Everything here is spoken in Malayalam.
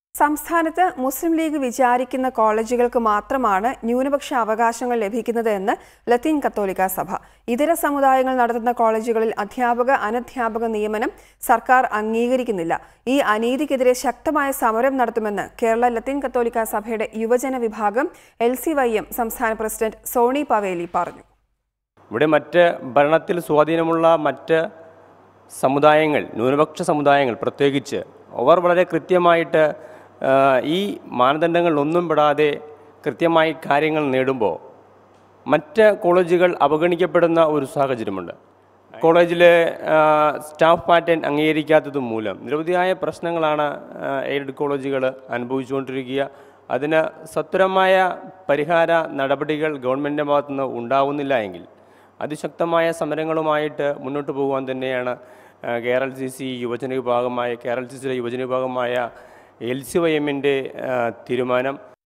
സംസ്ഥാനത്ത് മുസ്ലിം ലീഗ് വിചാരിക്കുന്ന കോളേജുകൾക്ക് മാത്രമാണ് ന്യൂനപക്ഷ അവകാശങ്ങൾ ലഭിക്കുന്നത് എന്ന് ലത്തീൻ കത്തോലിക്ക സഭ ഇതര സമുദായങ്ങൾ നടത്തുന്ന കോളേജുകളിൽ അധ്യാപക അനധ്യാപക നിയമനം സർക്കാർ അംഗീകരിക്കുന്നില്ല ഈ അനീതിക്കെതിരെ ശക്തമായ സമരം നടത്തുമെന്ന് കേരള ലത്തീൻ കത്തോലിക്ക സഭയുടെ യുവജന വിഭാഗം എൽ സി വൈ എം സംസ്ഥാന പ്രസിഡന്റ് സോണി പവേലി പറഞ്ഞു ഇവിടെ മറ്റ് ഭരണത്തിൽ സ്വാധീനമുള്ള മറ്റ് സമുദായങ്ങൾ ന്യൂനപക്ഷ സമുദായങ്ങൾ പ്രത്യേകിച്ച് അവർ വളരെ കൃത്യമായിട്ട് ആ, ഈ മാനദണ്ഡങ്ങളിലൊന്നും പെടാതെ കൃത്യമായി കാര്യങ്ങൾ നേടുമ്പോൾ മറ്റ് കോളേജുകൾ അവഗണിക്കപ്പെടുന്ന ഒരു സാഹചര്യമുണ്ട് കോളേജിലെ ആ, സ്റ്റാഫ് പാറ്റേൺ അംഗീകരിക്കാത്തത് മൂലം നിരവധിയായ പ്രശ്നങ്ങളാണ് ആ, എയ്ഡഡ് കോളേജുകൾ അനുഭവിച്ചുകൊണ്ടിരിക്കുക അതിന് സത്വരമായ പരിഹാര നടപടികൾ ഗവൺമെൻറ്റിൻ്റെ ഭാഗത്തുനിന്ന് ഉണ്ടാവുന്നില്ല എങ്കിൽ അതിശക്തമായ സമരങ്ങളുമായിട്ട് മുന്നോട്ട് പോകുവാൻ തന്നെയാണ് ആ, കേരള സി സി യുവജന വിഭാഗമായ കേരള സി സിയിലെ യുവജന വിഭാഗമായ എൽ സി വൈ എമ്മിൻ്റെ തീരുമാനം